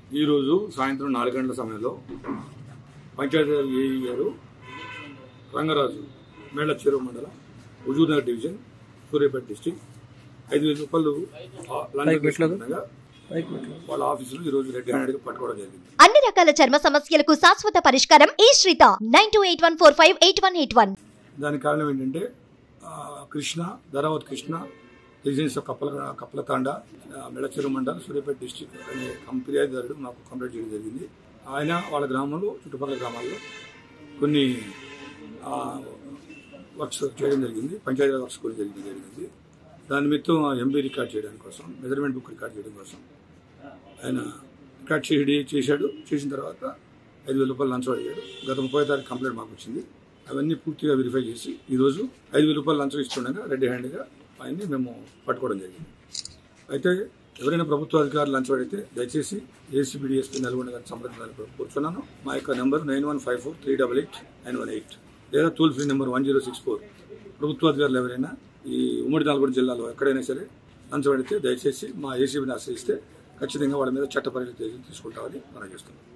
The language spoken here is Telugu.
ఈరోజు సాయంత్రం నాలుగు గంటల సమయంలో పంచాయతీరాజ్ ఏఈ గారు రంగరాజు మేళ్ల చెరువు మండలం హుజూర్నగర్ డివిజన్ సూర్యాపేట డిస్టిక్ ఐదు వేల రూపాయలు ఆ, లంచం తీసుకుంటుండగా వాళ్ళ ఆఫీసులో ఈరోజు రెడ్ హ్యాండెడ్గా పట్టుకోవడం జరిగింది అన్ని రకాల చర్మ సమస్యలకు శాశ్వత పరిష్కారం ఈ శ్రీత nine two eight one four five eight one eight one దానికి కారణం ఏంటంటే ఆ, కృష్ణ ధరావత్ కృష్ణ రెసిడెన్స్ కప్పల కప్పల తాండ మెడచెరు మండల్ సూర్యాపేట డిస్టిక్ అనే కం- ఫిర్యాదుదారుడు మాకు కంప్లైంట్ చేయడం జరిగింది ఆయన వాళ్ళ గ్రామంలో చుట్టుపక్కల గ్రామాల్లో కొన్ని ఆ, వర్క్స్ చేయడం జరిగింది పంచాయతీ వర్క్స్ కూడా జరిగింది జరిగింది దాని నిమిత్తం ఎంబీ రికార్డ్ చేయడానికి కోసం మెజర్మెంట్ బుక్ రికార్డ్ చేయడం కోసం ఆయన రికార్డ్ చేసి చేశాడు చేసిన తర్వాత ఐదు వేల రూపాయలు లంచం అడిగాడు గత ముప్పై తారీఖు కంప్లైంట్ మాకు వచ్చింది అవన్నీ పూర్తిగా వెరిఫై చేసి ఈరోజు ఐదు వేల రూపాయలు లంచం ఇస్తుండగా రెడ్ హ్యాండ్గా ఆయన్ని మేము పట్టుకోవడం జరిగింది అయితే ఎవరైనా ప్రభుత్వ అధికారులు లంచం అడిగితే దయచేసి ఏసీబీ డిఎస్పీ నల్గొండ గారిని సంప్రదించాలని కూర్చున్నాను మా యొక్క number nine one five four three double eight nine one eight లేదా toll free number one zero six four ప్రభుత్వ అధికారులు ఎవరైనా ఈ ఉమ్మడి నల్గొండ జిల్లాలో ఎక్కడైనా సరే లంచం అడిగితే దయచేసి మా ఏసీబీని ఆశ్రయిస్తే ఖచ్చితంగా వాళ్ళ మీద చట్టపరిధి తీసుకుంటామని మనం చేస్తున్నాం